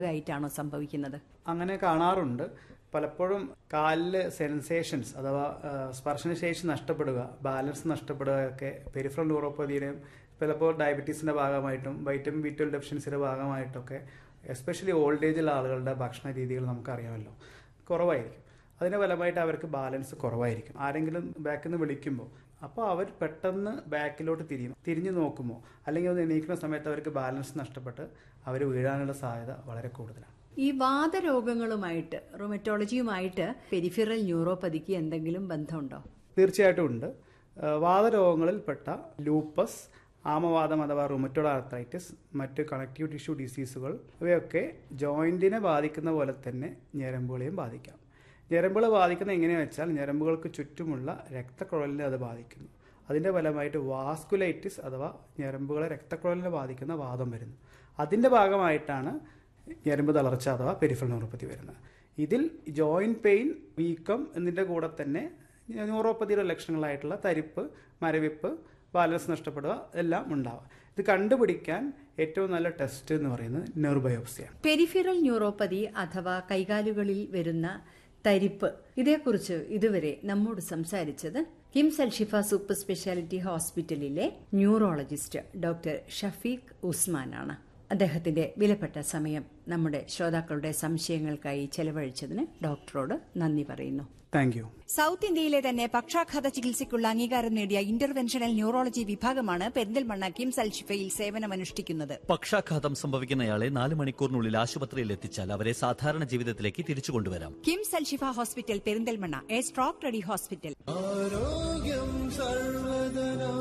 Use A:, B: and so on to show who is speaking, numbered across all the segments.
A: ആയിട്ടാണോ സംഭവിക്കുന്നത്
B: അങ്ങനെ കാണാറുണ്ട് പലപ്പോഴും കാലില് സെൻസേഷൻസ് അഥവാ ആ, സ്പർശനശേഷി നഷ്ടപ്പെടുക ബാലൻസ് നഷ്ടപ്പെടുക ഒക്കെ പെരിഫറൽ ന്യൂറോപ്പതിയുടെയും ചിലപ്പോൾ ഡയബറ്റീസിന്റെ ഭാഗമായിട്ടും വൈറ്റമിൻ ബി ട്വൽവ് ഡെഫിഷ്യൻസിയുടെ ഭാഗമായിട്ടൊക്കെ എസ്പെഷ്യലി ഓൾഡ് ഏജിലുള്ള ആളുകളുടെ ഭക്ഷണ രീതികൾ നമുക്കറിയാമല്ലോ കുറവായിരിക്കും അതിന്റെ ഫലമായിട്ട് അവർക്ക് ബാലൻസ് കുറവായിരിക്കും ആരെങ്കിലും ബാക്കിൽ നിന്ന് വിളിക്കുമ്പോൾ അപ്പോൾ അവർ പെട്ടെന്ന് ബാക്കിലോട്ട് തിരിയും തിരിഞ്ഞു നോക്കുമോ അല്ലെങ്കിൽ ഒന്ന് എണീക്കുന്ന സമയത്ത് അവർക്ക് ബാലൻസ് നഷ്ടപ്പെട്ട് അവർ വീഴാനുള്ള സാധ്യത വളരെ കൂടുതലാണ്
A: ഈ വാതരോഗങ്ങളുമായിട്ട് റൊമറ്റോളജിയുമായിട്ട് പെരിഫറൽ ന്യൂറോപ്പതിക്ക് എന്തെങ്കിലും ബന്ധമുണ്ടോ
B: തീർച്ചയായിട്ടും ഉണ്ട് ആ, വാതരോഗങ്ങളിൽപ്പെട്ട ലൂപ്പസ് ആമവാദം അഥവാ റുമറ്റോഡ് ആർത്രൈറ്റിസ് മറ്റ് കണക്റ്റീവ് ടിഷ്യൂ ഡിസീസുകൾ ഇവയൊക്കെ ജോയിന്റിനെ ബാധിക്കുന്ന പോലെ തന്നെ ഞരമ്പുകളെയും ബാധിക്കാം ഞരമ്പുകളെ ബാധിക്കുന്നത് എങ്ങനെയാണെന്ന് വെച്ചാൽ ഞരമ്പുകൾക്ക് ചുറ്റുമുള്ള രക്തക്കുഴലിനെ അത് ബാധിക്കുന്നു അതിൻ്റെ ഫലമായിട്ട് വാസ്കുലൈറ്റിസ് അഥവാ ഞരമ്പുകളെ രക്തക്കുഴലിനെ ബാധിക്കുന്ന വാദം വരുന്നു അതിൻ്റെ ഭാഗമായിട്ടാണ് ഞരമ്പ് തളർച്ച അഥവാ പെരിഫൽ ന്യൂറോപ്പതി വരുന്നത് ഇതിൽ ജോയിന്റ് പെയിൻ വീക്കം എന്നിൻ്റെ കൂടെ തന്നെ ന്യൂറോപ്പതിയുടെ ലക്ഷണങ്ങളായിട്ടുള്ള തരിപ്പ് മരവിപ്പ് ബാലൻസ് നഷ്ടപ്പെടുക എല്ലാം ഉണ്ടാവുക ഇത് കണ്ടുപിടിക്കാൻ ഏറ്റവും നല്ല ടെസ്റ്റ് എന്ന് പറയുന്നത് നെർബയോപ്സിയാണ്
A: പെരിഫറൽ ന്യൂറോപ്പതി അഥവാ കൈകാലുകളിൽ വരുന്ന തരിപ്പ് ഇതേക്കുറിച്ച് ഇതുവരെ നമ്മോട് സംസാരിച്ചത് കിംസ് അൽഷിഫ സൂപ്പർ സ്പെഷ്യാലിറ്റി ഹോസ്പിറ്റലിലെ ന്യൂറോളജിസ്റ്റ് ഡോക്ടർ ഷഫീഖ് ഉസ്മാനാണ് അദ്ദേഹത്തിന്റെ വിലപ്പെട്ട സമയം നമ്മുടെ ശ്രോതാക്കളുടെ സംശയങ്ങൾക്കായി ചെലവഴിച്ചതിന് ഡോക്ടറോട് നന്ദി പറയുന്നു
B: താങ്ക് യു
C: സൗത്ത് ഇന്ത്യയിലെ തന്നെ പക്ഷാഘാത ചികിത്സയ്ക്കുള്ള അംഗീകാരം നേടിയ ഇന്റർവെൻഷണൽ ന്യൂറോളജി വിഭാഗമാണ് പെരിന്തൽമണ്ണ കിംസ് അൽഷിഫയിൽ സേവനമനുഷ്ഠിക്കുന്നത്
D: പക്ഷാഘാതം സംഭവിക്കുന്നയാളെ നാല് മണിക്കൂറിനുള്ളിൽ ആശുപത്രിയിൽ എത്തിച്ചാൽ അവരെ സാധാരണ ജീവിതത്തിലേക്ക് തിരിച്ചു കൊണ്ടുവരാം
C: KIMS Al Shifa hospital Perinthalmanna a stroke ready hospital
E: ആരോഗ്യം സർവദനാ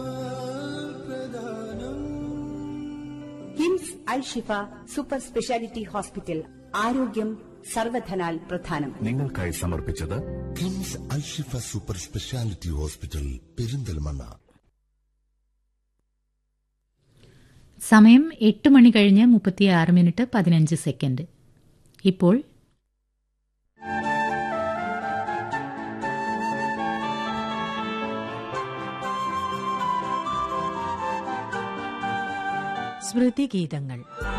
E: പ്രധാനം
F: KIMS Al Shifa super speciality hospital ആരോഗ്യം സർവധനാൽ പ്രധാനം
G: നിങ്ങൾക്കായി സമർപ്പിച്ചത്
H: KIMS Al Shifa super speciality hospital Perinthalmanna
I: സമയം എട്ട് മണി കഴിഞ്ഞ് മുപ്പത്തിയാറ് മിനിറ്റ് പതിനഞ്ച് സെക്കൻഡ് ഇപ്പോൾ
J: സ്മൃതിഗീതങ്ങൾ